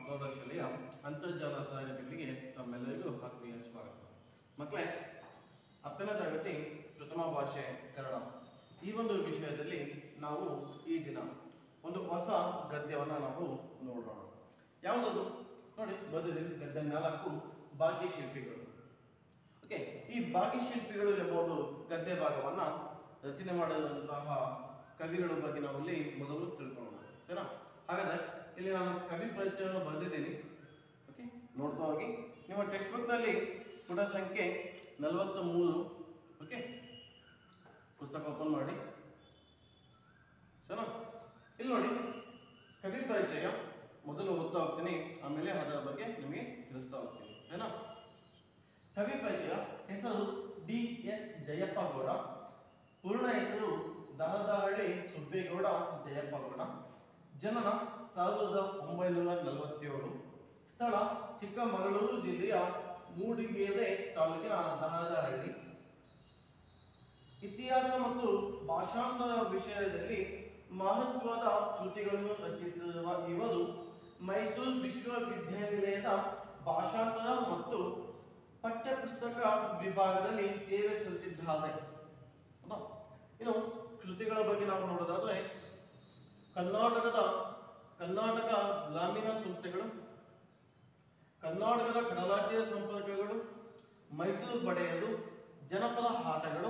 ಪ್ರೌಢಶಾಲೆಯ ಅಂತರ್ಜಾಲ ತರಗತಿಗಳಿಗೆ ತಮ್ಮೆಲ್ಲರಿಗೂ ಆತ್ಮೀಯ ಸ್ವಾಗತ ಮಕ್ಕಳೇ ಹತ್ತನೇ ತರಗತಿ ಪ್ರಥಮ ಭಾಷೆ ಕನ್ನಡ ಈ ಒಂದು ವಿಷಯದಲ್ಲಿ ನಾವು ಈ ದಿನ ಒಂದು ಹೊಸ ಗದ್ಯವನ್ನು ನಾವು ನೋಡೋಣ ಯಾವುದದು ನೋಡಿ ಬದಿದೆ ಗದ್ಯ ನಾಲ್ಕು ಭಾಗ್ಯಶಿಲ್ಪಿಗಳು ಓಕೆ ಈ ಭಾಗ್ಯಶಿಲ್ಪಿಗಳು ಎಂಬ ಒಂದು ಗದ್ಯ ಭಾಗವನ್ನ ರಚನೆ ಮಾಡಿದಂತಹ ಕವಿಗಳ ಬಗ್ಗೆ ನಾವು ಇಲ್ಲಿ ಮೊದಲು ತಿಳ್ಕೊಳ್ಳೋಣ ಸರಿನಾ ಹಾಗಾದ್ರೆ ಇಲ್ಲಿ ನಾನು ಕವಿ ಪರಿಚಯವನ್ನು ಬರೆದಿದ್ದೀನಿ ಓಕೆ ನೋಡ್ತಾ ಹೋಗಿ ನಿಮ್ಮ ಟೆಕ್ಸ್ಟ್ ಬುಕ್ನಲ್ಲಿ ಪುಟ ಸಂಖ್ಯೆ ನಲವತ್ತ ಮೂರು ಓಕೆ ಪುಸ್ತಕ ಓಪನ್ ಮಾಡಿ ಸರಿನಾ ಇಲ್ಲಿ ನೋಡಿ ಕವಿ ಪರಿಚಯ ಮೊದಲು ಓದ್ತಾ ಹೋಗ್ತೀನಿ ಆಮೇಲೆ ಅದರ ಬಗ್ಗೆ ನಿಮಗೆ ತಿಳಿಸ್ತಾ ಹೋಗ್ತೀನಿ ಸರಿನಾ ಕವಿ ಪರಿಚಯ ಹೆಸರು ಡಿ ಎಸ್ ಜಯಪ್ಪ ಗೌಡ ಪೂರ್ಣ ಹೆಸರು ದಾರದಹಳ್ಳಿ ಸುಬ್ಬೇಗೌಡ ಜಯಪ್ಪ ಗೌಡ ಜನನ ಸಾವಿರದ ಒಂಬೈನೂರ ನಲವತ್ತೇಳು ಸ್ಥಳ ಚಿಕ್ಕಮಗಳೂರು ಜಿಲ್ಲೆಯ ಮೂಡಿಗೆರೆ ತಾಲೂಕಿನ ದಹದಹಳ್ಳಿ ಇತಿಹಾಸ ಮತ್ತು ಭಾಷಾಂತರ ವಿಷಯದಲ್ಲಿ ಮಹತ್ವದ ಕೃತಿಗಳನ್ನು ರಚಿಸಿರುವ ಇವರು ಮೈಸೂರು ವಿಶ್ವವಿದ್ಯಾನಿಲಯದ ಭಾಷಾಂತರ ಮತ್ತು ಪಠ್ಯಪುಸ್ತಕ ವಿಭಾಗದಲ್ಲಿ ಸೇವೆ ಸಲ್ಲಿಸಿದ್ದಾರೆ ಹೌದಾ? ಇನ್ನು ಕೃತಿಗಳ ಬಗ್ಗೆ ನಾವು ನೋಡೋದಾದ್ರೆ ಕರ್ನಾಟಕದ ಕರ್ನಾಟಕ ಗ್ರಾಮೀಣ ಸಂಸ್ಥೆಗಳು ಕರ್ನಾಟಕದ ಕಡಲಾಚೆಯ ಸಂಪರ್ಕಗಳು ಮೈಸೂರು ಪಡೆಯಲು ಜನಪದ ಆಟಗಳು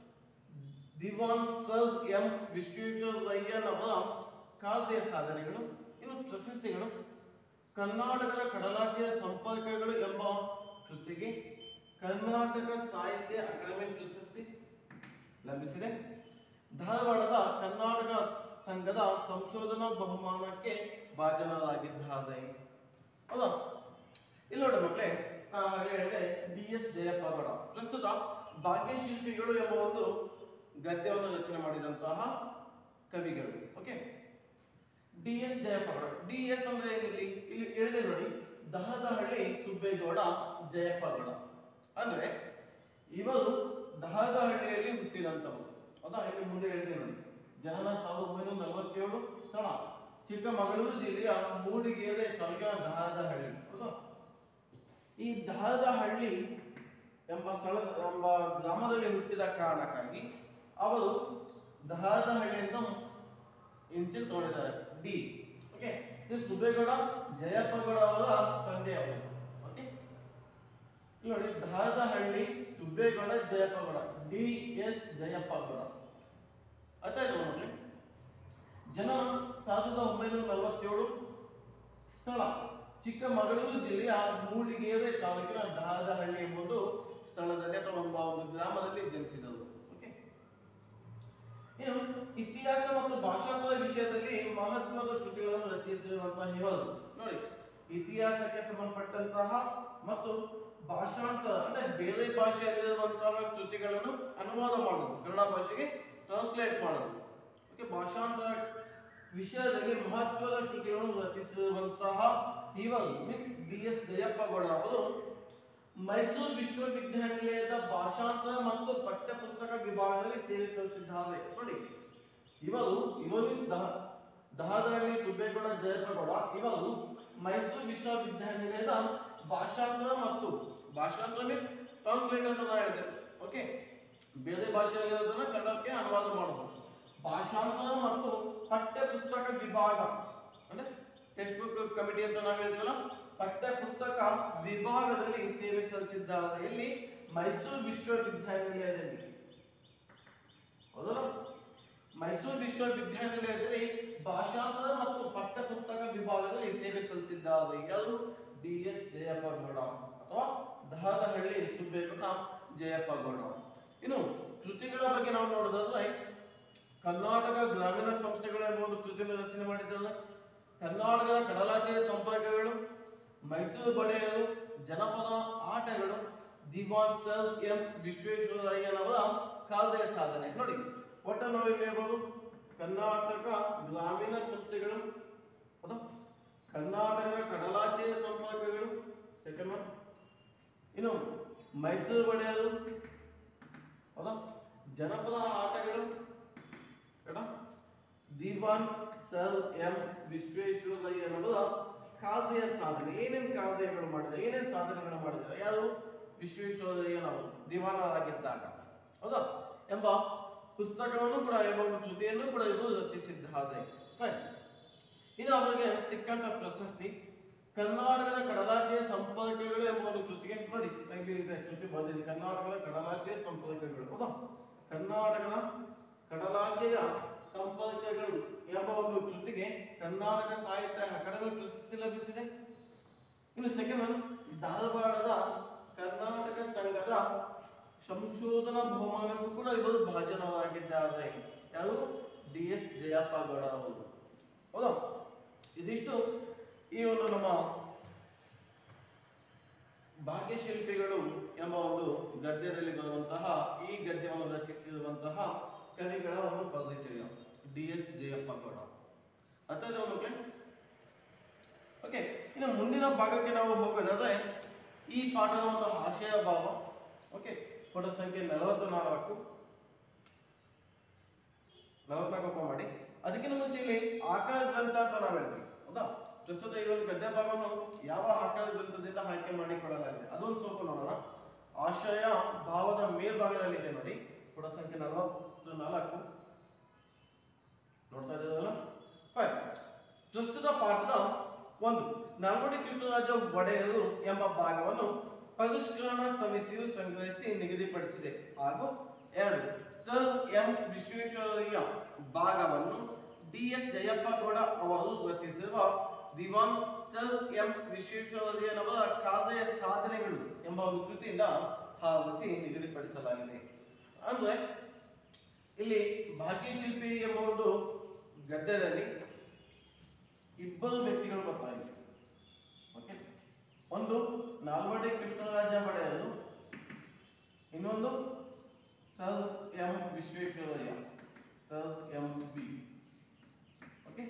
ದಿವಾನ್ ಸರ್ ಎಂ ವಿಶ್ವೇಶ್ವರಯ್ಯನವರ ಕಾವ್ಯ ಸಾಧನೆಗಳು ಇನ್ನು ಪ್ರಶಸ್ತಿಗಳು ಕರ್ನಾಟಕದ ಕಡಲಾಚೆಯ ಸಂಪರ್ಕಗಳು ಎಂಬ ಕೃತಿಗೆ ಕರ್ನಾಟಕ ಸಾಹಿತ್ಯ ಅಕಾಡೆಮಿ ಪ್ರಶಸ್ತಿ ಲಭಿಸಿದೆ ಧಾರವಾಡದ ಕರ್ನಾಟಕ ಸಂಘದ ಸಂಶೋಧನಾ ಬಹುಮಾನಕ್ಕೆ ಭಾಜನರಾಗಿದ್ದಾರೆ ಹೌದಾ ಇಲ್ಲಿ ನೋಡಿ ಮಕ್ಕಳೇ ನಾನು ಹಾಗೆ ಹೇಳಿದೆ ಡಿ ಎಸ್ ಜಯಪ್ಪ ಗೌಡ ಪ್ರಸ್ತುತ ಭಾಗ್ಯಶಿಲ್ಪಿಗಳು ಎಂಬ ಒಂದು ಗದ್ಯವನ್ನು ರಚನೆ ಮಾಡಿದಂತಹ ಕವಿಗಳು okay D S Jayappa Gowda D S ಅಂದ್ರೆ ಏನಿಲ್ಲಿ ಇಲ್ಲಿ ಹೇಳಿದೆ ನೋಡಿ ದಹದಹಳ್ಳಿ ಸುಬ್ಬೇಗೌಡ ಜಯಪ್ಪ ಗೌಡ ಅಂದ್ರೆ ಇವರು ದಹದಹಳ್ಳಿಯಲ್ಲಿ ಹುಟ್ಟಿದಂಥವರು ಹೌದಾ ಇಲ್ಲಿ ಮುಂದೆ ಹೇಳಿದೆ ನೋಡಿ ಜನನ ಸಾವಿರದ ಒಂಬೈನೂರ ನಲವತ್ತೇಳು ಸ್ಥಳ ಚಿಕ್ಕಮಗಳೂರು ಜಿಲ್ಲೆಯ ಮೂಡಿಗೆರೆ ತಾಲೂಕಿನ ದಹದಹಳ್ಳಿ ಹೌದಾ ಈ ದಹದಹಳ್ಳಿ ಎಂಬ ಸ್ಥಳದ ಎಂಬ ಗ್ರಾಮದಲ್ಲಿ ಹುಟ್ಟಿದ ಕಾರಣಕ್ಕಾಗಿ ಅವರು ದಹದಹಳ್ಳಿ ಅಂತ ಇನ್ಸಿಲ್ ತಗೊಂಡಿದ್ದಾರೆ ಡಿ ಓಕೆ ಇದು ಸುಬೇಗೌಡ ಜಯಪ್ಪಗೌಡ ಅವರ ತಂದೆಯವರು ಓಕೆ ಇಲ್ಲಿ ನೋಡಿ ದಹದಹಳ್ಳಿ ಸುಬ್ಬೇಗೌಡ ಜಯಪ್ಪಗೌಡ ಡಿ ಎಸ್ ಜಯಪ್ಪಗೌಡ ಅರ್ಥ ಆಯ್ತು ಮಕ್ಕಳೇ ಜನ ಸಾವಿರದ ಒಂಬೈನೂರ ನಲವತ್ತೇಳು ಸ್ಥಳ ಚಿಕ್ಕಮಗಳೂರು ಜಿಲ್ಲೆಯ ಮೂಡಿಗೆರೆ ತಾಲೂಕಿನ ದಹದಹಳ್ಳಿ ಎಂಬುದು ಸ್ಥಳದಲ್ಲಿ ಅಥವಾ ಎಂಬ ಒಂದು ಗ್ರಾಮದಲ್ಲಿ ಜನಿಸಿದರು ಓಕೆ ಇನ್ನು ಇತಿಹಾಸ ಮತ್ತು ಭಾಷಾಂತರ ವಿಷಯದಲ್ಲಿ ಮಹತ್ವದ ಕೃತಿಗಳನ್ನು ರಚಿಸಿರುವಂತಹ ಇವರು ನೋಡಿ ಇತಿಹಾಸಕ್ಕೆ ಸಂಬಂಧಪಟ್ಟಂತಹ ಮತ್ತು ಭಾಷಾಂತರ ಅಂದ್ರೆ ಬೇರೆ ಭಾಷೆಯಲ್ಲಿರುವಂತಹ ಕೃತಿಗಳನ್ನು ಅನುವಾದ ಮಾಡೋದು ಕನ್ನಡ ಭಾಷೆಗೆ ಟ್ರಾನ್ಸ್ಲೇಟ್ ಮಾಡೋದು ಓಕೆ ಭಾಷಾಂತರ ವಿಷಯದಲ್ಲಿ ಮಹತ್ವದ ಕೃತಿಗಳನ್ನು ರಚಿಸಿರುವಂತಹ ಇವರು ಮಿಸ್ ಬಿ ಎಸ್ ಜಯಪ್ಪಗೌಡ ಅವರು ಮೈಸೂರು ವಿಶ್ವವಿದ್ಯಾನಿಲಯದ ಭಾಷಾಂತರ ಮತ್ತು ಪಠ್ಯಪುಸ್ತಕ ವಿಭಾಗದಲ್ಲಿ ಸೇವೆ ಸಲ್ಲಿಸಿದ್ದಾರೆ ನೋಡಿ ಇವರು ಇವರು ಮಿಸ್ ದಹ ದಹದಹಳ್ಳಿ ಸುಬ್ಬೇಗೌಡ ಜಯಪ್ಪಗೌಡ ಇವರು ಮೈಸೂರು ವಿಶ್ವವಿದ್ಯಾನಿಲಯದ ಭಾಷಾಂತರ ಮತ್ತು ಭಾಷಾಂತರ ಮೀನ್ಸ್ ಟ್ರಾನ್ಸ್ಲೇಟ್ ಅಂತ ನಾನು ಹೇಳಿದೆ ಓಕೆ ಬೇರೆ ಭಾಷೆಯಲ್ಲಿರೋದನ್ನ ಕನ್ನಡಕ್ಕೆ ಅನುವಾದ ಮಾಡಬಹುದು ಭಾಷಾಂತರ ಮತ್ತು ಪಠ್ಯಪುಸ್ತಕ ವಿಭಾಗ ಅಂದ್ರೆ ಟೆಕ್ಸ್ಟ್ ಬುಕ್ ಕಮಿಟಿ ಅಂತ ನಾವು ಹೇಳ್ತೀವಲ್ಲ ಪಠ್ಯಪುಸ್ತಕ ವಿಭಾಗದಲ್ಲಿ ಸೇವೆ ಸಲ್ಲಿಸಿದ್ದಾರೆ ಇಲ್ಲಿ ಮೈಸೂರು ವಿಶ್ವವಿದ್ಯಾನಿಲಯದಲ್ಲಿ ಹೌದಲ್ಲ ಮೈಸೂರು ವಿಶ್ವವಿದ್ಯಾನಿಲಯದಲ್ಲಿ ಭಾಷಾಂತರ ಮತ್ತು ಪಠ್ಯಪುಸ್ತಕ ವಿಭಾಗದಲ್ಲಿ ಸೇವೆ ಸಲ್ಲಿಸಿದ್ದಾರೆ ಯಾರು ಡಿ ಎಸ್ ಜಯಪ್ಪ ಗೌಡ ಅಥವಾ ದಹದಹಳ್ಳಿ ಸುಬ್ಬೇಗೌಡ ಜಯಪ್ಪ ಗೌಡ ಇನ್ನು ಕೃತಿಗಳ ಬಗ್ಗೆ ನಾವು ನೋಡೋದಾದ್ರೆ ಕರ್ನಾಟಕ ಗ್ರಾಮೀಣ ಸಂಸ್ಥೆಗಳು ಎಂಬ ಒಂದು ಕೃತಿಯನ್ನು ರಚನೆ ಮಾಡಿದ್ದಾರೆ ಕರ್ನಾಟಕದ ಕಡಲಾಚೆಯ ಸಂಪರ್ಕಗಳು ಮೈಸೂರು ಬಡೆಯರು ಜನಪದ ಆಟಗಳು ದಿವಾನ್ ಸರ್ ಎಂ ವಿಶ್ವೇಶ್ವರಯ್ಯನವರ ಕಾವ್ಯ ಸಾಧನೆ ನೋಡಿ ಒಟ್ಟು ನಾವು ಇಲ್ಲಿ ಹೇಳ್ಬೋದು ಕರ್ನಾಟಕ ಗ್ರಾಮೀಣ ಸಂಸ್ಥೆಗಳು ಹೌದಾ ಕರ್ನಾಟಕದ ಕಡಲಾಚೆಯ ಸಂಪರ್ಕಗಳು ಸೆಕೆಂಡ್ ಒನ್ ಇನ್ನು ಮೈಸೂರು ಬಡೆಯರು ಹೌದಾ ಜನಪದ ಆಟಗಳು ಎಡ ದಿವಾನ್ ಸರ್ ಎಂ ವಿಶ್ವೇಶ್ವರಯ್ಯನವರ ಕಾವ್ಯ ಸಾಧನೆ ಏನೇನು ಕಾವ್ಯಗಳು ಮಾಡಿದ್ದಾರೆ ಏನೇನು ಸಾಧನೆಗಳು ಮಾಡಿದ್ದಾರೆ ಯಾರು ವಿಶ್ವೇಶ್ವರಯ್ಯ ನಾವು ದಿವಾನರಾಗಿದ್ದಾಗ ಹೌದಾ ಎಂಬ ಪುಸ್ತಕವನ್ನು ಕೂಡ ಎಂಬ ಒಂದು ಕೃತಿಯನ್ನು ಕೂಡ ಇವರು ರಚಿಸಿದ್ದಾರೆ Fine. ಇನ್ನು ಅವರಿಗೆ ಸಿಕ್ಕಂತ ಪ್ರಶಸ್ತಿ ಕರ್ನಾಟಕದ ಕಡಲಾಚೆಯ ಸಂಪರ್ಕಗಳು ಎಂಬ ಒಂದು ಕೃತಿಗೆ ನೋಡಿ ಇಲ್ಲಿ ಇದೆ ಕೃತಿ ಬಂದಿದೆ ಕರ್ನಾಟಕದ ಕಡಲಾಚೆಯ ಸಂಪರ್ಕಗಳು ಹೌದಾ ಕರ್ನಾಟಕದ ಕಡಲಾಚೆಯ ಸಂಪರ್ಕಗಳು ಎಂಬ ಒಂದು ಕೃತಿಗೆ ಕರ್ನಾಟಕ ಸಾಹಿತ್ಯ ಅಕಾಡೆಮಿ ಪ್ರಶಸ್ತಿ ಲಭಿಸಿದೆ ಇನ್ನು ಸೆಕೆಂಡ್ ಒನ್ ಧಾರವಾಡದ ಕರ್ನಾಟಕ ಸಂಘದ ಸಂಶೋಧನಾ ಬಹುಮಾನಕ್ಕೂ ಕೂಡ ಇವರು ಭಾಜನರಾಗಿದ್ದಾರೆ ಯಾರು ಡಿ ಎಸ್ ಜಯಪ್ಪ ಗೌಡ ಅವರು ಹೌದಾ ಇದಿಷ್ಟು ಈ ಒಂದು ನಮ್ಮ ಭಾಗ್ಯಶಿಲ್ಪಿಗಳು ಎಂಬ ಒಂದು ಗದ್ಯದಲ್ಲಿ ಬರುವಂತಹ ಈ ಗದ್ಯವನ್ನು ರಚಿಸಿರುವಂತಹ ಕವಿಗಳ ಒಂದು ಪರಿಚಯ ಡಿ ಎಸ್ ಜಯಪ್ಪ ಗೌಡ ಅರ್ಥ ಆಯ್ತಾ ಮಕ್ಕಳೇ ಓಕೆ ಇನ್ನು ಮುಂದಿನ ಭಾಗಕ್ಕೆ ನಾವು ಹೋಗೋದಾದ್ರೆ ಈ ಪಾಠದ ಒಂದು ಆಶಯ ಭಾವ ಓಕೆ ಪುಟ ಸಂಖ್ಯೆ ನಲವತ್ತು ನಾಲ್ಕು ನಲವತ್ನಾಲ್ಕು ಮಾಡಿ ಅದಕ್ಕಿಂತ ಮುಂಚೆ ಇಲ್ಲಿ ಆಕಾರ ಗ್ರಂಥ ಅಂತ ನಾವು ಹೇಳ್ತೀವಿ ಹೌದಾ ಪ್ರಸ್ತುತ ಈ ಒಂದು ಗದ್ಯ ಭಾಗವನ್ನು ಯಾವ ಆಕಾರ ಗ್ರಂಥದಿಂದ ಆಯ್ಕೆ ಮಾಡಿಕೊಳ್ಳಲಾಗಿದೆ ಅದೊಂದು ಸ್ವಲ್ಪ ನೋಡೋಣ ಆಶಯ ಭಾವದ ಮೇಲ್ಭಾಗದಲ್ಲಿದೆ ನೋಡಿ ಪುಟ ಸಂಖ್ಯೆ ನಲವತ್ತು ನಾಲ್ಕು ನೋಡ್ತಾ ಇದ್ದೀರಲ್ಲ ಫೈನ್ ಪ್ರಸ್ತುತ ಪಾಠದ ಒಂದು ನಾಲ್ವಡಿ ಕೃಷ್ಣರಾಜ ಒಡೆಯರು ಎಂಬ ಭಾಗವನ್ನು ಪರಿಷ್ಕರಣಾ ಸಮಿತಿಯು ಸಂಗ್ರಹಿಸಿ ನಿಗದಿಪಡಿಸಿದೆ ಹಾಗೂ ಎರಡು ಸರ್ ಎಂ ವಿಶ್ವೇಶ್ವರಯ್ಯ ಭಾಗವನ್ನು ಡಿ ಎಸ್ ಜಯಪ್ಪ ಗೌಡ ಅವರು ರಚಿಸಿರುವ ದಿವಾನ್ ಸರ್ ಎಂ ವಿಶ್ವೇಶ್ವರಯ್ಯನವರ ಕಾವ್ಯ ಸಾಧನೆಗಳು ಎಂಬ ಒಂದು ಕೃತಿಯಿಂದ ಆರಿಸಿ ನಿಗದಿಪಡಿಸಲಾಗಿದೆ ಅಂದ್ರೆ ಇಲ್ಲಿ ಭಾಗ್ಯಶಿಲ್ಪಿ ಎಂಬ ಒಂದು ಗದ್ಯದಲ್ಲಿ ಇಬ್ಬರು ವ್ಯಕ್ತಿಗಳು ಬರ್ತಾ ಇದ್ದಾರೆ ಓಕೆ ಒಂದು ನಾಲ್ವಡಿ ಕೃಷ್ಣರಾಜ ಒಡೆಯರು ಇನ್ನೊಂದು sir M Visvesvaraya sir M B okay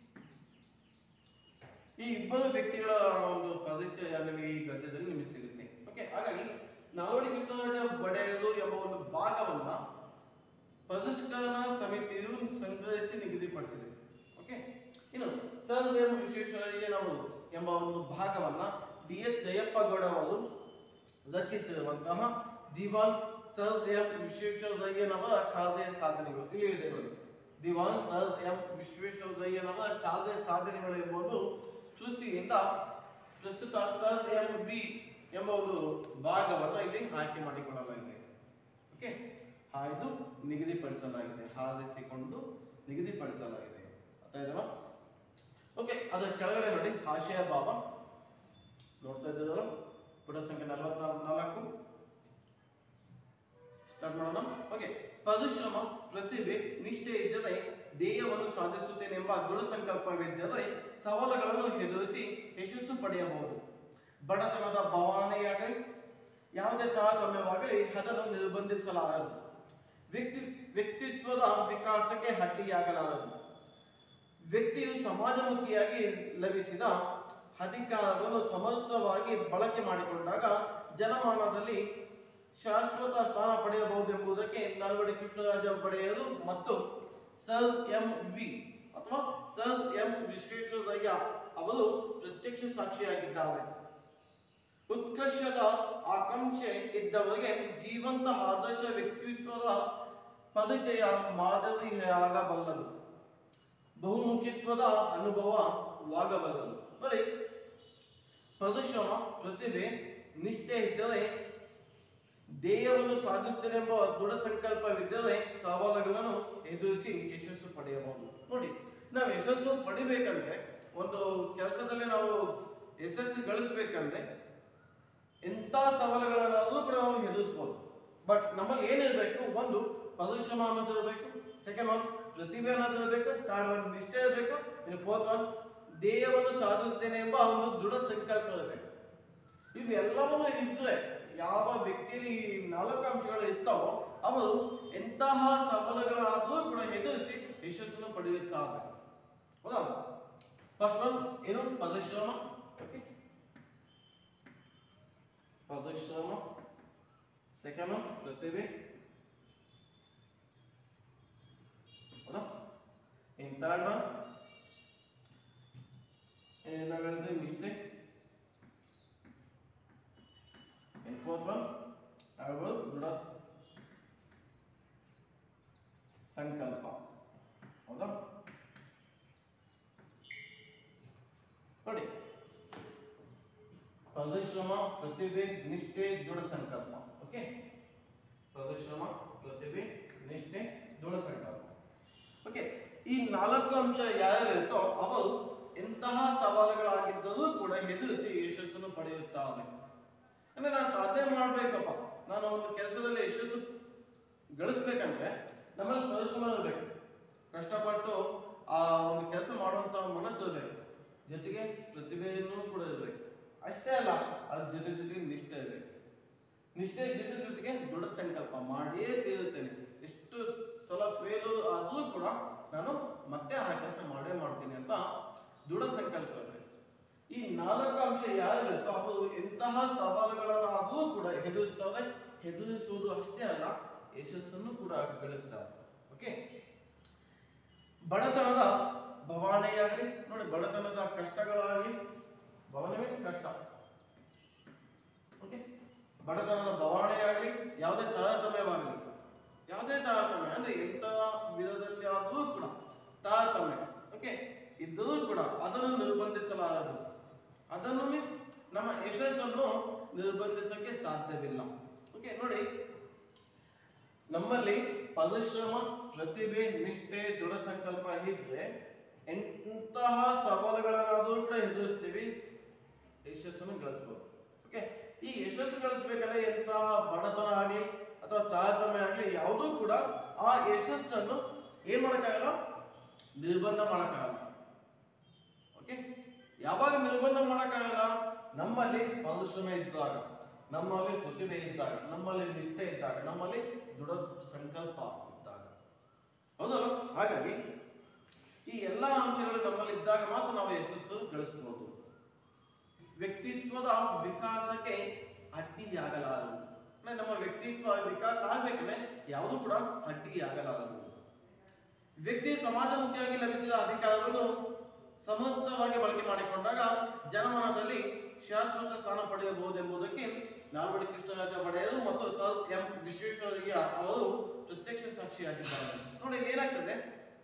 ಈ ಇಬ್ಬರು ವ್ಯಕ್ತಿಗಳ ಒಂದು ಪರಿಚಯ ನಿಮಗೆ ಈ ಗದ್ಯದಲ್ಲಿ ನಿಮಗೆ ಸಿಗುತ್ತೆ ಓಕೆ ಹಾಗಾಗಿ ನಾಲ್ವಡಿ ಕೃಷ್ಣರಾಜ ಒಡೆಯರು ಎಂಬ ಒಂದು ಭಾಗವನ್ನ ಪರಿಷ್ಕರಣಾ ಸಮಿತಿಯು ಸಂಗ್ರಹಿಸಿ ನಿಗದಿಪಡಿಸಿದೆ ಓಕೆ ಇನ್ನು ಸರ್ ಎಂ ವಿಶ್ವೇಶ್ವರಯ್ಯನವರು ಎಂಬ ಒಂದು ಭಾಗವನ್ನ ಡಿ ಎಚ್ ಜಯಪ್ಪ ಗೌಡ ಅವರು ರಚಿಸಿರುವಂತಹ ದಿವಾನ್ ಸರ್ ಎಂ ವಿಶ್ವೇಶ್ವರಯ್ಯನವರ ಕಾವ್ಯ ಸಾಧನೆಗಳು ಇಲ್ಲಿ ಇದೆ ನೋಡಿ ದಿವಾನ್ ಸರ್ ಎಂ ವಿಶ್ವೇಶ್ವರಯ್ಯನವರ ಕಾವ್ಯ ಸಾಧನೆಗಳು ಎಂಬುದು ಕೃತಿಯಿಂದ ಪ್ರಸ್ತುತ ಸರ್ ಎಂ ಬಿ ಎಂಬ ಒಂದು ಭಾಗವನ್ನು ಇಲ್ಲಿ ಆಯ್ಕೆ ಮಾಡಿಕೊಳ್ಳಲಾಗಿದೆ ಓಕೆ ಆಯ್ದು ನಿಗದಿಪಡಿಸಲಾಗಿದೆ ಹಾರಿಸಿಕೊಂಡು ನಿಗದಿಪಡಿಸಲಾಗಿದೆ ಅರ್ಥ ಆಯ್ತಲ್ಲ ಓಕೆ ಅದರ ಕೆಳಗಡೆ ನೋಡಿ ಆಶಯ ಭಾವ ನೋಡ್ತಾ ಇದ್ದೀರಲ್ಲ ಪುಟ ಸಂಖ್ಯೆ ನಲವತ್ನಾಲ್ಕು ನಾಲ್ಕು ಸ್ಟಾರ್ಟ್ ಮಾಡೋಣ ಓಕೆ ಪರಿಶ್ರಮ ಪ್ರತಿಭೆ ನಿಷ್ಠೆ ಇದ್ದರೆ ಧ್ಯೇಯವನ್ನು ಸಾಧಿಸುತ್ತೇನೆಂಬ ದೃಢ ಸಂಕಲ್ಪವಿದ್ದರೆ ಸವಾಲುಗಳನ್ನು ಎದುರಿಸಿ ಯಶಸ್ಸು ಪಡೆಯಬಹುದು ಬಡತನದ ಭಾವನೆಯಾಗಲಿ ಯಾವುದೇ ತಾರತಮ್ಯವಾಗಲಿ ಅದನ್ನು ನಿರ್ಬಂಧಿಸಲಾರದು ವ್ಯಕ್ತಿ ವ್ಯಕ್ತಿತ್ವದ ವಿಕಾಸಕ್ಕೆ ಅಡ್ಡಿಯಾಗಲಾರದು ವ್ಯಕ್ತಿಯು ಸಮಾಜಮುಖಿಯಾಗಿ ಲಭಿಸಿದ ಅಧಿಕಾರವನ್ನು ಸಮರ್ಥವಾಗಿ ಬಳಕೆ ಮಾಡಿಕೊಂಡಾಗ ಜನಮಾನದಲ್ಲಿ ಶಾಶ್ವತ ಸ್ಥಾನ ಪಡೆಯಬಹುದೆಂಬುದಕ್ಕೆ ನಾಲ್ವಡಿ ಕೃಷ್ಣರಾಜ ಒಡೆಯರು ಮತ್ತು ಸರ್ ಎಂ ವಿ ಅಥವಾ ಸರ್ ಎಂ ವಿಶ್ವೇಶ್ವರಯ್ಯ ಅವರು ಪ್ರತ್ಯಕ್ಷ ಸಾಕ್ಷಿಯಾಗಿದ್ದಾರೆ ಉತ್ಕರ್ಷದ ಆಕಾಂಕ್ಷೆ ಇದ್ದವರಿಗೆ ಜೀವಂತ ಆದರ್ಶ ವ್ಯಕ್ತಿತ್ವದ ಪರಿಚಯ ಮಾದರಿಯಾಗಬಲ್ಲದು ಬಹುಮುಖಿತ್ವದ ಅನುಭವವಾಗಬಲ್ಲದು ನೋಡಿ ಪರಿಶ್ರಮ ಪ್ರತಿಭೆ ನಿಷ್ಠೆ ಇದ್ದರೆ ಧ್ಯೇಯವನ್ನು ಸಾಧಿಸುತ್ತೇನೆಂಬ ದೃಢ ಸಂಕಲ್ಪವಿದ್ದರೆ ಸವಾಲುಗಳನ್ನು ಎದುರಿಸಿ ಯಶಸ್ಸು ಪಡೆಯಬಹುದು ನೋಡಿ ನಾವು ಯಶಸ್ಸು ಪಡಿಬೇಕಂದ್ರೆ ಒಂದು ಕೆಲಸದಲ್ಲಿ ನಾವು ಯಶಸ್ಸು ಗಳಿಸ್ಬೇಕಂದ್ರೆ ಎಂಥ ಸವಾಲುಗಳನ್ನಾದ್ರೂ ಕೂಡ ನಾವು ಎದುರಿಸ್ಬೋದು ಬಟ್ ನಮ್ಮಲ್ಲಿ ಏನಿರಬೇಕು ಒಂದು ಪರಿಶ್ರಮ ಅನ್ನೋದು ಇರಬೇಕು ಸೆಕೆಂಡ್ ಒನ್ ಪ್ರತಿಭೆ ಅನ್ನೋದು ಇರಬೇಕು ಥರ್ಡ್ ಒನ್ ನಿಷ್ಠೆ ಇರಬೇಕು ಇನ್ನು ಫೋರ್ತ್ ಒನ್ ಧ್ಯೇಯವನ್ನು ಸಾಧಿಸ್ತೇನೆ ಎಂಬ ಒಂದು ದೃಢ ಸಂಕಲ್ಪ ಇರಬೇಕು ಇವೆಲ್ಲವನ್ನೂ ಇದ್ರೆ ಯಾವ ವ್ಯಕ್ತಿಯಲ್ಲಿ ಈ ನಾಲ್ಕು ಅಂಶಗಳು ಇರ್ತಾವೋ ಅವರು ಎಂತಹ ಸವಾಲುಗಳಾದರೂ ಕೂಡ ಎದುರಿಸಿ ಯಶಸ್ಸನ್ನು ಪಡೆಯುತ್ತಾರೆ ಹೌದಾ ಫಸ್ಟ್ ಒನ್ ಏನು ಪರಿಶ್ರಮ ಓಕೆ ಪರಿಶ್ರಮ ಸೆಕೆಂಡ್ ಒನ್ ಪ್ರತಿಭೆ ಹೌದಾ ಇನ್ ಥರ್ಡ್ ಒನ್ ನಾವು ಹೇಳಿದ್ರೆ ಪರಿಶ್ರಮ ಪ್ರತಿಭೆ ನಿಷ್ಠೆ ದೃಢ ಸಂಕಲ್ಪ ಓಕೆ ಪರಿಶ್ರಮ ಪ್ರತಿಭೆ ನಿಷ್ಠೆ ದೃಢ ಸಂಕಲ್ಪ ಓಕೆ ಈ ನಾಲ್ಕು ಅಂಶ ಯಾರ್ಯಾರಿರುತ್ತೋ ಅವರು ಎಂತಹ ಸವಾಲುಗಳಾಗಿದ್ದರೂ ಕೂಡ ಎದುರಿಸಿ ಯಶಸ್ಸನ್ನು ಪಡೆಯುತ್ತಾರೆ ಅಂದ್ರೆ ನಾನು ಸಾಧನೆ ಮಾಡ್ಬೇಕಪ್ಪ ನಾನು ಒಂದು ಕೆಲಸದಲ್ಲಿ ಯಶಸ್ಸು ಗಳಿಸ್ಬೇಕಂದ್ರೆ ನಮ್ಮಲ್ಲಿ ಪರಿಶ್ರಮ ಇರಬೇಕು ಕಷ್ಟಪಟ್ಟು ಆ ಒಂದು ಕೆಲಸ ಮಾಡುವಂತ ಮನಸ್ಸು ಇರಬೇಕು ಜೊತೆಗೆ ಪ್ರತಿಭೆಯನ್ನು ಕೂಡ ಇರಬೇಕು ಅಷ್ಟೇ ಅಲ್ಲ ಅದ್ರ ಜೊತೆ ಜೊತೆಗೆ ನಿಷ್ಠೆ ಇರಬೇಕು ನಿಷ್ಠೆ ಜೊತೆ ಜೊತೆಗೆ ದೃಢ ಸಂಕಲ್ಪ ಮಾಡಿಯೇ ತೀರುತ್ತೇನೆ ಎಷ್ಟು ಸಲ ಫೇಲ್ ಆದ್ರೂ ಕೂಡ ನಾನು ಮತ್ತೆ ಆ ಕೆಲಸ ಮಾಡೇ ಮಾಡ್ತೀನಿ ಅಂತ ದೃಢ ಸಂಕಲ್ಪ ಇರಬೇಕು ಈ ನಾಲ್ಕು ಅಂಶ ಯಾರಿರುತ್ತೋ ಅವರು ಎಂತಹ ಸವಾಲುಗಳನ್ನಾದರೂ ಕೂಡ ಎದುರಿಸ್ತಾರೆ ಎದುರಿಸುವುದು ಅಷ್ಟೇ ಅಲ್ಲ ಯಶಸ್ಸನ್ನು ಕೂಡ ಗಳಿಸ್ತಾರೆ ಓಕೆ ಬಡತನದ ಬವಾಣೆಯಾಗಲಿ ನೋಡಿ ಬಡತನದ ಕಷ್ಟಗಳಾಗಲಿ ಬವಣೆ ಮೀನ್ಸ್ ಕಷ್ಟ ಓಕೆ ಬಡತನದ ಬವಾಣೆಯಾಗಲಿ ಯಾವುದೇ ತಾರತಮ್ಯವಾಗಲಿ ಯಾವುದೇ ತಾರತಮ್ಯ ಅಂದ್ರೆ ಎಂತ ವಿಧದಲ್ಲಿ ಆದರೂ ಕೂಡ ತಾರತಮ್ಯ ಓಕೆ ಇದ್ದರೂ ಕೂಡ ಅದನ್ನು ನಿರ್ಬಂಧಿಸಲಾರದು ಅದನ್ನು ಮೀನ್ಸ್ ನಮ್ಮ ಯಶಸ್ಸನ್ನು ನಿರ್ಬಂಧಿಸಕ್ಕೆ ಸಾಧ್ಯವಿಲ್ಲ ಓಕೆ ನೋಡಿ ನಮ್ಮಲ್ಲಿ ಪರಿಶ್ರಮ ಪ್ರತಿಭೆ ನಿಷ್ಠೆ ದೃಢ ಸಂಕಲ್ಪ ಇದ್ರೆ ಎಂತಹ ಸವಾಲುಗಳನ್ನಾದರೂ ಕೂಡ ಎದುರಿಸ್ತೀವಿ ಯಶಸ್ಸನ್ನು ಗಳಿಸ್ಬೋದು ಓಕೆ ಈ ಯಶಸ್ಸು ಗಳಿಸ್ಬೇಕಂದ್ರೆ ಎಂತಹ ಬಡತನ ಆಗಲಿ ಅಥವಾ ತಾರತಮ್ಯ ಆಗಲಿ ಯಾವುದೂ ಕೂಡ ಆ ಯಶಸ್ಸನ್ನು ಏನ್ ಮಾಡೋಕ್ಕಾಗಲ್ಲ ನಿರ್ಬಂಧ ಮಾಡೋಕ್ಕಾಗಲ್ಲ ಓಕೆ ಯಾವಾಗ ನಿರ್ಬಂಧ ಮಾಡೋಕ್ಕಾಗಲ್ಲ ನಮ್ಮಲ್ಲಿ ಪರಿಶ್ರಮ ಇದ್ದಾಗ ನಮ್ಮಲ್ಲಿ ಪ್ರತಿಭೆ ಇದ್ದಾಗ ನಮ್ಮಲ್ಲಿ ನಿಷ್ಠೆ ಇದ್ದಾಗ ನಮ್ಮಲ್ಲಿ ದೃಢ ಸಂಕಲ್ಪ ಇದ್ದಾಗ ಹೌದಲ್ಲ ಹಾಗಾಗಿ ಈ ಎಲ್ಲಾ ಅಂಶಗಳು ನಮ್ಮಲ್ಲಿ ಇದ್ದಾಗ ಮಾತ್ರ ನಾವು ಯಶಸ್ಸು ಗಳಿಸಬಹುದು ವ್ಯಕ್ತಿತ್ವದ ವಿಕಾಸಕ್ಕೆ ಅಡ್ಡಿಯಾಗಲಾರದು ಅಂದ್ರೆ ನಮ್ಮ ವ್ಯಕ್ತಿತ್ವ ವಿಕಾಸ ಆಗ್ಬೇಕಂದ್ರೆ ಯಾವುದು ಕೂಡ ಅಡ್ಡಿಯಾಗಲಾರದು ವ್ಯಕ್ತಿ ಸಮಾಜಮುಖಿಯಾಗಿ ಲಭಿಸಿದ ಅಧಿಕಾರವನ್ನು ಸಮರ್ಥವಾಗಿ ಬಳಕೆ ಮಾಡಿಕೊಂಡಾಗ ಜನಮನದಲ್ಲಿ ಶಾಶ್ವತ ಸ್ಥಾನ ಪಡೆಯಬಹುದೆಂಬುದಕ್ಕೆ ನಾಲ್ವಡಿ ಕೃಷ್ಣರಾಜ ಒಡೆಯರು ಮತ್ತು ಸರ್ ಎಂ ವಿಶ್ವೇಶ್ವರಯ್ಯ ಅವರು ಪ್ರತ್ಯಕ್ಷ ಸಾಕ್ಷಿಯಾಗಿದ್ದಾರೆ ನೋಡಿ ಇಲ್ಲಿ ಏನಾಗ್ತದೆ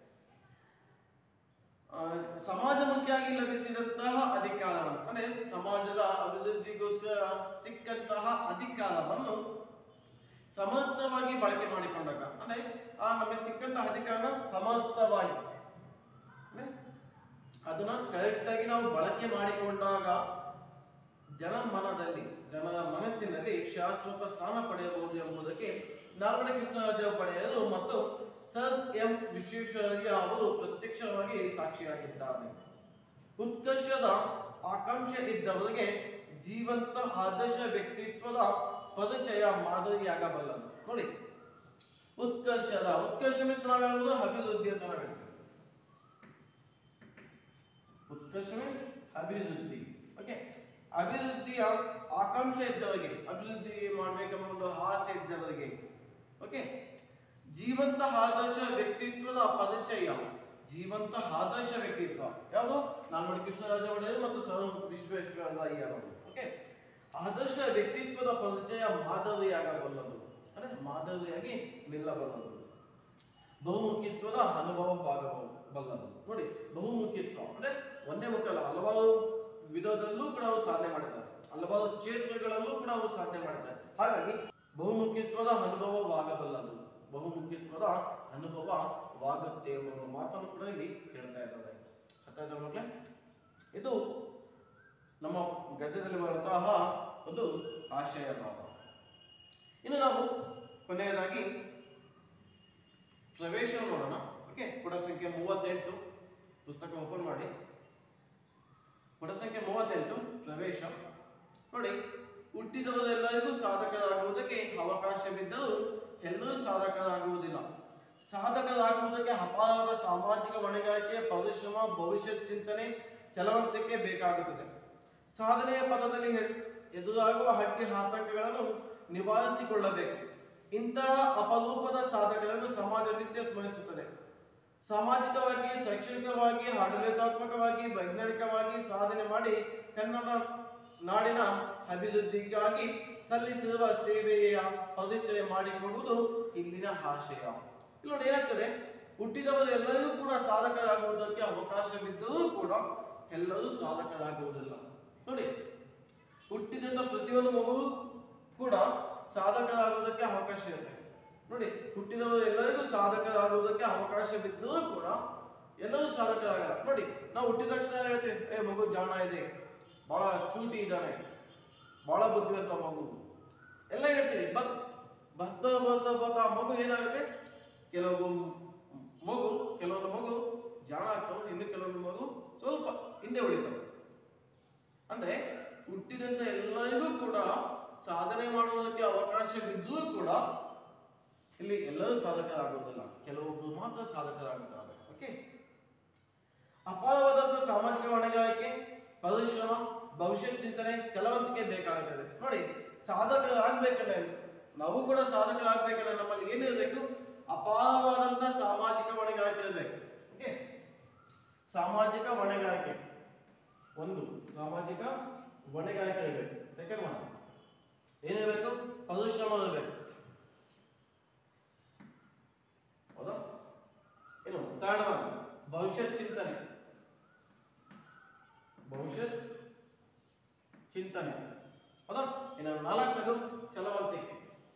ಆ, ಸಮಾಜಮುಖಿಯಾಗಿ ಲಭಿಸಿದಂತಹ ಅಧಿಕಾರವನ್ನು ಅಂದ್ರೆ ಸಮಾಜದ ಅಭಿವೃದ್ಧಿಗೋಸ್ಕರ ಸಿಕ್ಕಂತಹ ಅಧಿಕಾರವನ್ನು ಸಮರ್ಥವಾಗಿ ಬಳಕೆ ಮಾಡಿಕೊಂಡಾಗ ಅಂದ್ರೆ ಆ ನಮಗೆ ಸಿಕ್ಕಂತಹ ಅಧಿಕಾರನ ಸಮರ್ಥವಾಗಿ ಅಂದ್ರೆ ಅದನ್ನ ಕರೆಕ್ಟ್ ಆಗಿ ನಾವು ಬಳಕೆ ಮಾಡಿಕೊಂಡಾಗ ಜನಮನದಲ್ಲಿ ಜನರ ಮನಸ್ಸಿನಲ್ಲಿ ಶಾಶ್ವತ ಸ್ಥಾನ ಪಡೆಯಬಹುದು ಎಂಬುದಕ್ಕೆ ನಾಲ್ವಡಿ ಕೃಷ್ಣರಾಜ ಒಡೆಯರು ಮತ್ತು ಸರ್ ಎಂ ವಿಶ್ವೇಶ್ವರಯ್ಯ ಅವರು ಪ್ರತ್ಯಕ್ಷವಾಗಿ ಸಾಕ್ಷಿಯಾಗಿದ್ದಾರೆ ಉತ್ಕರ್ಷದ ಆಕಾಂಕ್ಷೆ ಇದ್ದವರಿಗೆ ಜೀವಂತ ಆದರ್ಶ ವ್ಯಕ್ತಿತ್ವದ ಪರಿಚಯ ಮಾದರಿಯಾಗಬಲ್ಲದು ನೋಡಿ ಉತ್ಕರ್ಷದ ಉತ್ಕರ್ಷ ಮೀನ್ಸ್ ನಾವು ಹೇಳುವುದು ಅಭಿವೃದ್ಧಿ ಅಂತ ನಾವು ಹೇಳ್ತೀವಿ ಉತ್ಕರ್ಷ ಮೀನ್ಸ್ ಅಭಿವೃದ್ಧಿ ಓಕೆ ಅಭಿವೃದ್ಧಿಯ ಆಕಾಂಕ್ಷೆ ಇದ್ದವರಿಗೆ ಅಭಿವೃದ್ಧಿ ಮಾಡಬೇಕೆಂಬ ಒಂದು ಆಸೆ ಇದ್ದವರಿಗೆ ಓಕೆ ಜೀವಂತ ಆದರ್ಶ ವ್ಯಕ್ತಿತ್ವದ ಪರಿಚಯ ಜೀವಂತ ಆದರ್ಶ ವ್ಯಕ್ತಿತ್ವ ಯಾವುದು ನಾಲ್ವಡಿ ಕೃಷ್ಣರಾಜ ಒಡೆಯರು ಮತ್ತು ಸರ್ ವಿಶ್ವೇಶ್ವರಯ್ಯ ಅವರು ಓಕೆ ಆದರ್ಶ ವ್ಯಕ್ತಿತ್ವದ ಪರಿಚಯ ಮಾದರಿಯಾಗಬಲ್ಲದು ಅಂದ್ರೆ ಮಾದರಿಯಾಗಿ ನಿಲ್ಲಬಲ್ಲದು ಬಹುಮುಖಿತ್ವದ ಅನುಭವವಾಗಬಲ್ಲದು ನೋಡಿ ಬಹುಮುಖಿತ್ವ ಅಂದ್ರೆ ಒಂದೇ ಮುಖ ಅಲ್ಲ ಹಲವಾರು ವಿಧದಲ್ಲೂ ಕೂಡ ಅವರು ಸಾಧನೆ ಮಾಡಿದ್ದಾರೆ ಹಲವಾರು ಕ್ಷೇತ್ರಗಳಲ್ಲೂ ಕೂಡ ಅವರು ಸಾಧನೆ ಮಾಡಿದ್ದಾರೆ ಹಾಗಾಗಿ ಬಹುಮುಖಿತ್ವದ ಅನುಭವವಾಗಬಲ್ಲದು ಬಹುಮುಖಿತ್ವದ ಅನುಭವವಾಗುತ್ತೆ ಎಂಬ ಒಂದು ಮಾತನ್ನು ಕೂಡ ಇಲ್ಲಿ ಹೇಳ್ತಾ ಇದ್ದಾರೆ ಅರ್ಥ ಆಯ್ತಾ ಮಕ್ಕಳೇ ಇದು ನಮ್ಮ ಗದ್ಯದಲ್ಲಿ ಬರುವಂತಹ ಒಂದು ಆಶಯ ಭಾವ ಇನ್ನು ನಾವು ಕೊನೆಯದಾಗಿ ಪ್ರವೇಶ ನೋಡೋಣ ಓಕೆ ಪುಟ ಸಂಖ್ಯೆ ಮೂವತ್ತೆಂಟು ಪುಸ್ತಕ ಓಪನ್ ಮಾಡಿ ಪುಟ ಸಂಖ್ಯೆ ಮೂವತ್ತೆಂಟು ಪ್ರವೇಶ ನೋಡಿ ಹುಟ್ಟಿದವರೆಲ್ಲರಿಗೂ ಸಾಧಕರಾಗುವುದಕ್ಕೆ ಅವಕಾಶವಿದ್ದರೂ ಎಲ್ಲರೂ ಸಾಧಕರಾಗುವುದಿಲ್ಲ ಸಾಧಕರಾಗುವುದಕ್ಕೆ ಅಪಾರದ ಸಾಮಾಜಿಕ ಹೊಣೆಗಾರಿಕೆ ಪರಿಶ್ರಮ ಭವಿಷ್ಯತ್ ಚಿಂತನೆ ಚಲವಂತಿಕೆ ಬೇಕಾಗುತ್ತದೆ ಸಾಧನೆಯ ಪಥದಲ್ಲಿ ಎ- ಎದುರಾಗುವ ಅಡ್ಡಿ ಆತಂಕಗಳನ್ನು ನಿವಾರಿಸಿಕೊಳ್ಳಬೇಕು ಇಂತಹ ಅಪರೂಪದ ಸಾಧಕಗಳನ್ನು ಸಮಾಜ ನಿತ್ಯ ಸ್ಮರಿಸುತ್ತದೆ ಸಾಮಾಜಿಕವಾಗಿ ಶೈಕ್ಷಣಿಕವಾಗಿ ಆಡಳಿತಾತ್ಮಕವಾಗಿ ವೈಜ್ಞಾನಿಕವಾಗಿ ಸಾಧನೆ ಮಾಡಿ ಕನ್ನಡ ನಾಡಿನ ಅಭಿವೃದ್ಧಿಗಾಗಿ ಸಲ್ಲಿಸಿರುವ ಸೇವೆಯ ಪರಿಚಯ ಮಾಡಿಕೊಡುವುದು ಇಲ್ಲಿನ ಆಶಯ ಇಲ್ಲಿ ನೋಡಿ ಏನಾಗ್ತದೆ ಹುಟ್ಟಿದವರು ಎಲ್ಲರೂ ಕೂಡ ಸಾಧಕರಾಗುವುದಕ್ಕೆ ಅವಕಾಶವಿದ್ದರೂ ಕೂಡ ಎಲ್ಲರೂ ಸಾಧಕರಾಗುವುದಿಲ್ಲ ನೋಡಿ ಹುಟ್ಟಿ ಪ್ರತಿಯೊಂದು ಮಗು ಕೂಡ ಸಾಧಕರಾಗುವುದಕ್ಕೆ ಅವಕಾಶ ಇದೆ ನೋಡಿ ಹುಟ್ಟಿದವರು ಎಲ್ಲರಿಗೂ ಸಾಧಕರಾಗುವುದಕ್ಕೆ ಅವಕಾಶವಿದ್ದರೂ ಕೂಡ ಎಲ್ಲರೂ ಸಾಧಕರಾಗಲ್ಲ ನೋಡಿ ನಾವು ಹುಟ್ಟಿದ ತಕ್ಷಣ ಹೇಳ್ತೀವಿ ಏ ಮಗು ಜಾಣ ಇದೆ ಬಹಳ ಚೂಟಿ ಇದ್ದಾನೆ ಬಹಳ ಬುದ್ಧಿವಂತ ಮಗು ಎಲ್ಲ ಹೇಳ್ತೀವಿ ಬಟ್ ಬರ್ತಾ ಬರ್ತಾ ಬರ್ತಾ ಆ ಮಗು ಏನಾಗುತ್ತೆ ಕೆಲವು ಮಗು ಕೆಲವೊಂದು ಮಗು ಜಾಣ ಆಗ್ತವೆ ಇನ್ನು ಕೆಲವೊಂದು ಮಗು ಸ್ವಲ್ಪ ಹಿಂದೆ ಉಳಿತವೆ ಅಂದ್ರೆ ಹುಟ್ಟಿದಂತ ಎಲ್ಲರಿಗೂ ಕೂಡ ಸಾಧನೆ ಮಾಡುವುದಕ್ಕೆ ಅವಕಾಶವಿದ್ರೂ ಕೂಡ ಇಲ್ಲಿ ಎಲ್ಲರೂ ಸಾಧಕರಾಗುವುದಿಲ್ಲ ಕೆಲವೊಬ್ಬರು ಮಾತ್ರ ಸಾಧಕರಾಗುತ್ತಾರೆ ಓಕೆ ಅಪಾರವಾದಂತಹ ಸಾಮಾಜಿಕ ಹೊಣೆಗಾರಿಕೆ ಪರಿಶ್ರಮ ಭವಿಷ್ಯತ್ ಚಿಂತನೆ ಚಲವಂತಿಕೆ ಬೇಕಾಗುತ್ತದೆ ನೋಡಿ ಸಾಧಕರಾಗಬೇಕಂದ್ರೆ ನಾವು ಕೂಡ ಸಾಧಕರಾಗಬೇಕಂದ್ರೆ ನಮ್ಮಲ್ಲಿ ಏನಿರಬೇಕು ಅಪಾರವಾದಂತಹ ಸಾಮಾಜಿಕ ಹೊಣೆಗಾರಿಕೆ ಇರಬೇಕು ಓಕೆ ಸಾಮಾಜಿಕ ಹೊಣೆಗಾರಿಕೆ ಒಂದು ಸಾಮಾಜಿಕ ಹೊಣೆಗಾರಿಕೆ ಇರಬೇಕು ಸೆಕೆಂಡ್ ಒನ್ ಏನಿರಬೇಕು ಪರಿಶ್ರಮ ಇರಬೇಕು ಹೌದಾ ಏನು ಥರ್ಡ್ ಒನ್ ಭವಿಷ್ಯತ್ ಚಿಂತನೆ ಭವಿಷ್ಯತ್ ಚಿಂತನೆ ಹೌದಾ ಇನ್ನು ನಾಲ್ಕನೇದು ಚಲವಂತಿಕೆ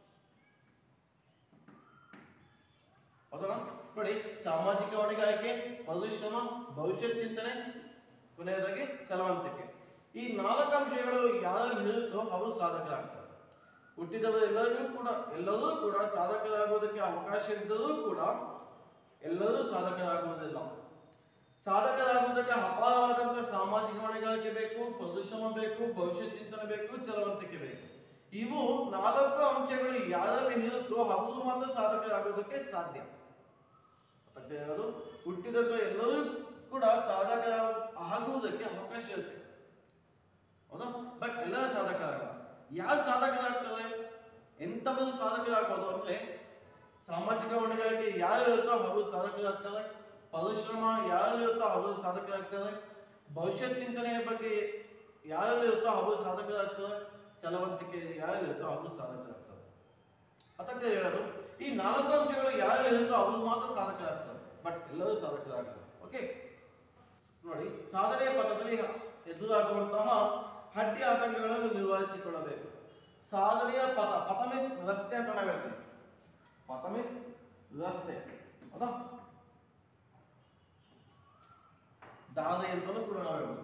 ಹೌದಾ ನೋಡಿ ಸಾಮಾಜಿಕ ಹೊಣೆಗಾರಿಕೆ ಪರಿಶ್ರಮ ಭವಿಷ್ಯತ್ ಚಿಂತನೆ ಕೊನೆಯದಾಗಿ ಚಲವಂತಿಕೆ ಈ ನಾಲ್ಕು ಅಂಶಗಳು ಯಾರಲ್ಲಿ ಇರುತ್ತೋ ಅವರು ಸಾಧಕರಾಗ್ತಾರೆ ಹುಟ್ಟಿದವರು ಎಲ್ಲರಿಗೂ ಕೂಡ ಎಲ್ಲರೂ ಕೂಡ ಸಾಧಕರಾಗುವುದಕ್ಕೆ ಅವಕಾಶವಿದ್ದರೂ ಕೂಡ ಎಲ್ಲರೂ ಸಾಧಕರಾಗುವುದಿಲ್ಲ ಸಾಧಕರಾಗುವುದಕ್ಕೆ ಅಪಾರವಾದಂತಹ ಸಾಮಾಜಿಕ ಹೊಣೆಗಾರಿಕೆ ಬೇಕು ಪರಿಶ್ರಮ ಬೇಕು ಭವಿಷ್ಯತ್ ಚಿಂತನೆ ಬೇಕು ಚಲವಂತಿಕೆ ಬೇಕು ಇವು ನಾಲ್ಕು ಅಂಶಗಳು ಯಾರಲ್ಲಿ ಇರುತ್ತೋ ಅವರು ಮಾತ್ರ ಸಾಧಕರಾಗುವುದಕ್ಕೆ ಸಾಧ್ಯ ಮತ್ತೆ ಹೇಳೋದು ಹುಟ್ಟಿದಂತ ಎಲ್ಲರೂ ಕೂಡ ಸಾಧಕ ಆಗುವುದಕ್ಕೆ ಅವಕಾಶ ಇರುತ್ತೆ ಹೌದಾ ಬಟ್ ಎಲ್ಲರ ಸಾಧಕರಾಗಲ್ಲ ಯಾರು ಸಾಧಕರಾಗ್ತದೆ ಎಂಥವರು ಸಾಧಕರಾಗ್ಬೋದು ಅಂದ್ರೆ ಸಾಮಾಜಿಕ ಹೊಣೆಗಾರಿಕೆ ಯಾರು ಇರುತ್ತೋ ಅವರು ಸಾಧಕರಾಗ್ತಾರೆ ಪರಿಶ್ರಮ ಯಾರಲ್ಲಿ ಇರುತ್ತೋ ಅವರು ಸಾಧಕರಾಗ್ತಾರೆ ಭವಿಷ್ಯತ್ ಚಿಂತನೆಯ ಬಗ್ಗೆ ಯಾರಲ್ಲಿ ಇರುತ್ತೋ ಅವರು ಸಾಧಕರಾಗ್ತಾರೆ ಚಲವಂತಿಕೆ ಯಾರಲ್ಲಿ ಇರುತ್ತೋ ಅವರು ಸಾಧಕರಾಗ್ತಾರೆ ಅದಕ್ಕೆ ಹೇಳೋದು ಈ ನಾಲ್ಕು ಅಂಶಗಳು ಯಾರಲ್ಲಿ ಇರುತ್ತೋ ಅವರು ಮಾತ್ರ ಸಾಧಕರಾಗ್ತಾರೆ ಬಟ್ ಎಲ್ಲರೂ ಸಾಧಕರಾಗಲ್ಲ ಓಕೆ ನೋಡಿ ಸಾಧನೆಯ ಪಥದಲ್ಲಿ ಎದುರಾಗುವಂತಹ ಅಡ್ಡಿ ಆತಂಕಗಳನ್ನು ನಿವಾರಿಸಿಕೊಳ್ಳಬೇಕು ಸಾಧನೆಯ ಪಥ ಪಥ ಮೀನ್ಸ್ ರಸ್ತೆ ಅಂತ ನಾವು ಹೇಳ್ತೀವಿ ಪಥ ಮೀನ್ಸ್ ರಸ್ತೆ ಹೌದಾ ದಾರಿ ಅಂತಲೂ ಕೂಡ ನಾವು ಹೇಳ್ಬೋದು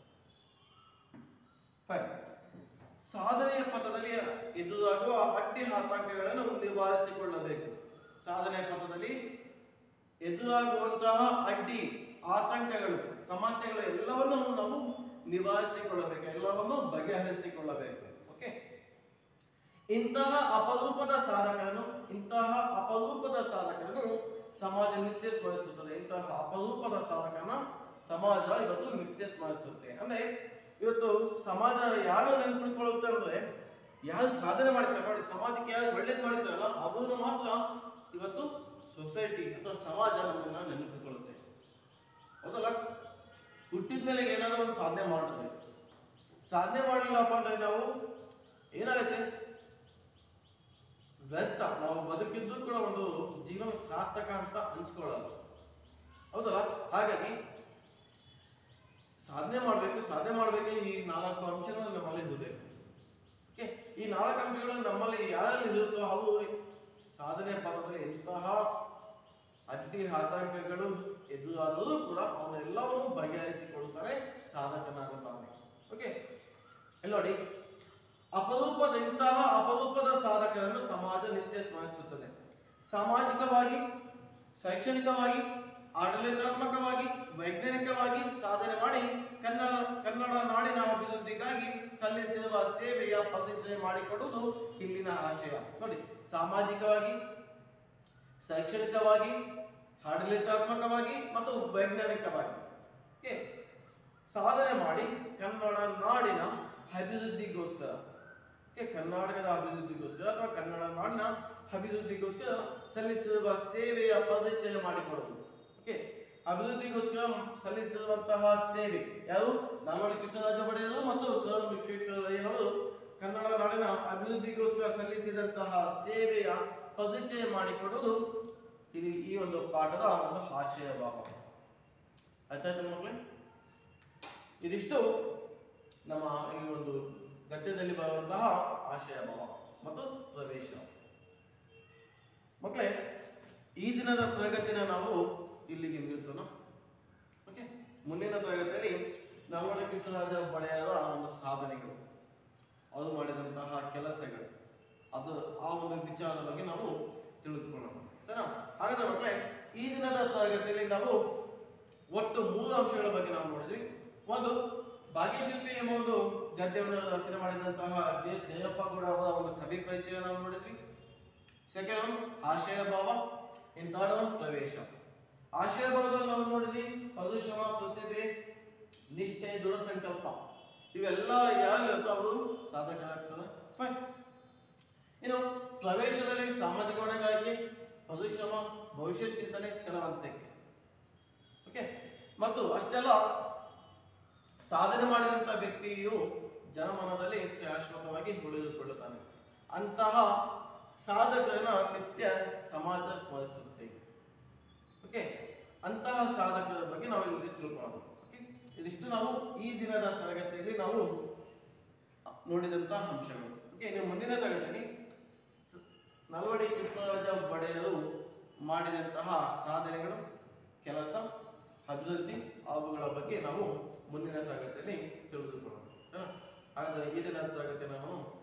ಫೈನ್ ಸಾಧನೆಯ ಪಥದಲ್ಲಿ ಎದುರಾಗುವ ಅಡ್ಡಿ ಆತಂಕಗಳನ್ನು ನಿವಾರಿಸಿಕೊಳ್ಳಬೇಕು ಸಾಧನೆಯ ಪಥದಲ್ಲಿ ಎದುರಾಗುವಂತಹ ಅಡ್ಡಿ ಆತಂಕಗಳು ಸಮಸ್ಯೆಗಳು ಎಲ್ಲವನ್ನು ನಾವು ನಿವಾರಿಸಿಕೊಳ್ಳಬೇಕು ಎಲ್ಲವನ್ನು ಬಗೆಹರಿಸಿಕೊಳ್ಳಬೇಕು ಓಕೆ ಇಂತಹ ಅಪರೂಪದ ಸಾಧಕರನ್ನು ಇಂತಹ ಅಪರೂಪದ ಸಾಧಕರನ್ನು ಸಮಾಜ ನಿತ್ಯ ಸ್ಮರಿಸುತ್ತದೆ ಇಂತಹ ಅಪರೂಪದ ಸಾಧಕನ ಸಮಾಜ ಇವತ್ತು ನಿತ್ಯ ಸ್ಮರಿಸುತ್ತೆ ಅಂದ್ರೆ ಇವತ್ತು ಸಮಾಜ ಯಾರು ನೆನ್ಪಿಟ್ಕೊಳ್ಳುತ್ತೆ ಅಂದ್ರೆ ಯಾರು ಸಾಧನೆ ಮಾಡ್ತಾರೆ ನೋಡಿ ಸಮಾಜಕ್ಕೆ ಯಾರು ಒಳ್ಳೇದು ಮಾಡ್ತಾರಲ್ಲ ಅವ್ರನ್ನ ಮಾತ್ರ ಇವತ್ತು ಸೊಸೈಟಿ ಅಥವಾ ಸಮಾಜ ನಮ್ಮನ್ನ ನೆನಪಿಟ್ಕೊಳ್ಳುತ್ತೆ ಹೌದಲ್ಲ ಹುಟ್ಟಿದ ಮೇಲೆ ಏನಾದ್ರು ಒಂದು ಸಾಧನೆ ಮಾಡ್ತದೆ ಸಾಧನೆ ಮಾಡಲಿಲ್ಲಪ್ಪ ಅಂದ್ರೆ ನಾವು ಏನಾಗುತ್ತೆ ವ್ಯರ್ಥ ನಾವು ಬದುಕಿದ್ದು ಕೂಡ ಒಂದು ಜೀವನ ಸಾರ್ಥಕ ಅಂತ ಹಂಚ್ಕೊಳ್ಳಲ್ಲ ಹೌದಲ್ಲ ಹಾಗಾಗಿ ಸಾಧನೆ ಮಾಡಬೇಕು ಸಾಧನೆ ಮಾಡಬೇಕು ಈ ನಾಲ್ಕು ಅಂಶಗಳು ನಮ್ಮಲ್ಲಿ ಇರಬೇಕು ಓಕೆ ಈ ನಾಲ್ಕು ಅಂಶಗಳು ನಮ್ಮಲ್ಲಿ ಯಾರಲ್ಲಿ ಇರುತ್ತೋ ಅವು ಸಾಧನೆ ಪದದಲ್ಲಿ ಎಂತಹ ಅಡ್ಡಿ ಆತಂಕಗಳು ಎದುರಾದರೂ ಕೂಡ ಅವನ್ನೆಲ್ಲವನ್ನು ಬಗೆಹರಿಸಿಕೊಳ್ಳುತ್ತಾರೆ ಸಾಧಕನಾಗುತ್ತಾನೆ ಓಕೆ ಇಲ್ಲಿ ನೋಡಿ ಅಪರೂಪದ ಇಂತಹ ಅಪರೂಪದ ಸಾಧಕರನ್ನು ಸಮಾಜ ನಿತ್ಯ ಸ್ಮರಿಸುತ್ತದೆ ಸಾಮಾಜಿಕವಾಗಿ ಶೈಕ್ಷಣಿಕವಾಗಿ ಆಡಳಿತಾತ್ಮಕವಾಗಿ ವೈಜ್ಞಾನಿಕವಾಗಿ ಸಾಧನೆ ಮಾಡಿ ಕನ್ನಡ ಕನ್ನಡ ನಾಡಿನ ಅಭಿವೃದ್ಧಿಗಾಗಿ ಸಲ್ಲಿಸಿರುವ ಸೇವೆಯ ಪರಿಚಯ ಮಾಡಿಕೊಡುವುದು ಇಲ್ಲಿನ ಆಶಯ ನೋಡಿ ಸಾಮಾಜಿಕವಾಗಿ ಶೈಕ್ಷಣಿಕವಾಗಿ ಆಡಳಿತಾತ್ಮಕವಾಗಿ ಮತ್ತು ವೈಜ್ಞಾನಿಕವಾಗಿ ಓಕೆ ಸಾಧನೆ ಮಾಡಿ ಕನ್ನಡ ನಾಡಿನ ಅಭಿವೃದ್ಧಿಗೋಸ್ಕರ ಓಕೆ ಕರ್ನಾಟಕದ ಅಭಿವೃದ್ಧಿಗೋಸ್ಕರ ಅಥವಾ ಕನ್ನಡ ನಾಡಿನ ಅಭಿವೃದ್ಧಿಗೋಸ್ಕರ ಸಲ್ಲಿಸಿರುವ ಸೇವೆಯ ಪರಿಚಯ ಮಾಡಿಕೊಡುವುದು ಓಕೆ ಅಭಿವೃದ್ಧಿಗೋಸ್ಕರ ಸಲ್ಲಿಸಿರುವಂತಹ ಸೇವೆ ಯಾರು ನಾಲ್ವಡಿ ಕೃಷ್ಣರಾಜ ಒಡೆಯರು ಮತ್ತು ಸರ್ ವಿಶ್ವೇಶ್ವರಯ್ಯನವರು ಕನ್ನಡ ನಾಡಿನ ಅಭಿವೃದ್ಧಿಗೋಸ್ಕರ ಸಲ್ಲಿಸಿದಂತಹ ಸೇವೆಯ ಪರಿಚಯ ಮಾಡಿಕೊಡುವುದು ಇದು ಈ ಒಂದು ಪಾಠದ ಒಂದು ಆಶಯ ಭಾವ ಆಯ್ತಾಯ್ತು ಮಕ್ಕಳೇ ಇದಿಷ್ಟು ನಮ್ಮ ಈ ಒಂದು ಗದ್ಯದಲ್ಲಿ ಬರುವಂತಹ ಆಶಯ ಭಾವ ಮತ್ತು ಪ್ರವೇಶ ಮಕ್ಕಳೇ ಈ ದಿನದ ತರಗತಿನ ನಾವು ಇಲ್ಲಿಗೆ ನಿಲ್ಲಿಸೋಣ ಓಕೆ ಮುಂದಿನ ತರಗತಿಯಲ್ಲಿ ನವಳ ಕೃಷ್ಣರಾಜ ಒಡೆಯರ ಒಂದು ಸಾಧನೆಗಳು ಅವರು ಮಾಡಿದಂತಹ ಕೆಲಸಗಳು ಅದು ಆ ಒಂದು ವಿಚಾರದ ಬಗ್ಗೆ ನಾವು ತಿಳಿದುಕೊಳ್ಳೋಣ ಸರಿನಾ ಹಾಗಾದ್ರೆ ಮಕ್ಕಳೇ ಈ ದಿನದ ತರಗತಿಯಲ್ಲಿ ನಾವು ಒಟ್ಟು ಮೂರು ಅಂಶಗಳ ಬಗ್ಗೆ ನಾವು ನೋಡಿದ್ವಿ ಒಂದು ಭಾಗ್ಯಶಿಲ್ಪಿ ಎಂಬ ಒಂದು ಗದ್ಯವನ್ನು ರಚನೆ ಮಾಡಿದಂತಹ ಡಿ ಎಸ್ ಜಯಪ್ಪ ಕೂಡ ಅವರ ಒಂದು ಕವಿ ಪರಿಚಯ ನಾವು ನೋಡಿದ್ವಿ ಸೆಕೆಂಡ್ ಒನ್ ಆಶಯ ಭಾವ ಇನ್ ಥರ್ಡ್ ಒನ್ ಪ್ರವೇಶ ಆಶಯ ಭಾವದಲ್ಲಿ ನಾವು ನೋಡಿದ್ವಿ ಪರಿಶ್ರಮ ಪ್ರತಿಭೆ ನಿಷ್ಠೆ ದೃಢ ಸಂಕಲ್ಪ ಇವೆಲ್ಲ ಯಾರಿರುತ್ತೋ ಅವರು ಸಾಧಕರಾಗ್ತದೆ ಫೈನ್ ಇನ್ನು ಪ್ರವೇಶದಲ್ಲಿ ಸಾಮಾಜಿಕ ಹೊಣೆಗಾರಿಕೆ ಪರಿಶ್ರಮ ಭವಿಷ್ಯ ಚಿಂತನೆ ಛಲವಂತಿಕೆ ಓಕೆ ಮತ್ತು ಅಷ್ಟೆಲ್ಲ ಸಾಧನೆ ಮಾಡಿದಂಥ ವ್ಯಕ್ತಿಯು ಜನಮನದಲ್ಲಿ ಶಾಶ್ವತವಾಗಿ ಉಳಿದುಕೊಳ್ಳುತ್ತಾನೆ ಅಂತಹ ಸಾಧಕರನ್ನ ನಿತ್ಯ ಸಮಾಜ ಸ್ಮರಿಸುತ್ತೆ ಓಕೆ ಅಂತಹ ಸಾಧಕರ ಬಗ್ಗೆ ನಾವು ಇಲ್ಲಿ ತಿಳ್ಕೊಳ್ಳೋಣ ಓಕೆ ಇದಿಷ್ಟು ನಾವು ಈ ದಿನದ ತರಗತಿಯಲ್ಲಿ ನಾವು ನೋಡಿದಂತಹ ಅಂಶಗಳು ಓಕೆ ಇನ್ನು ಮುಂದಿನ ತರಗತಿಯಲ್ಲಿ ಸ- ನಲ್ವಡಿ ಕೃಷ್ಣರಾಜ ಒಡೆಯರು ಮಾಡಿದಂತಹ ಸಾಧನೆಗಳು ಕೆಲಸ ಅಭಿವೃದ್ಧಿ ಅವುಗಳ ಬಗ್ಗೆ ನಾವು ಮುಂದಿನ ತರಗತಿಯಲ್ಲಿ ತಿಳಿದುಕೊಳ್ಳೋಣ ಸರಿನಾ? ಹಾಗಾದ್ರೆ ಈ ದಿನದ ತರಗತಿ ನಾವು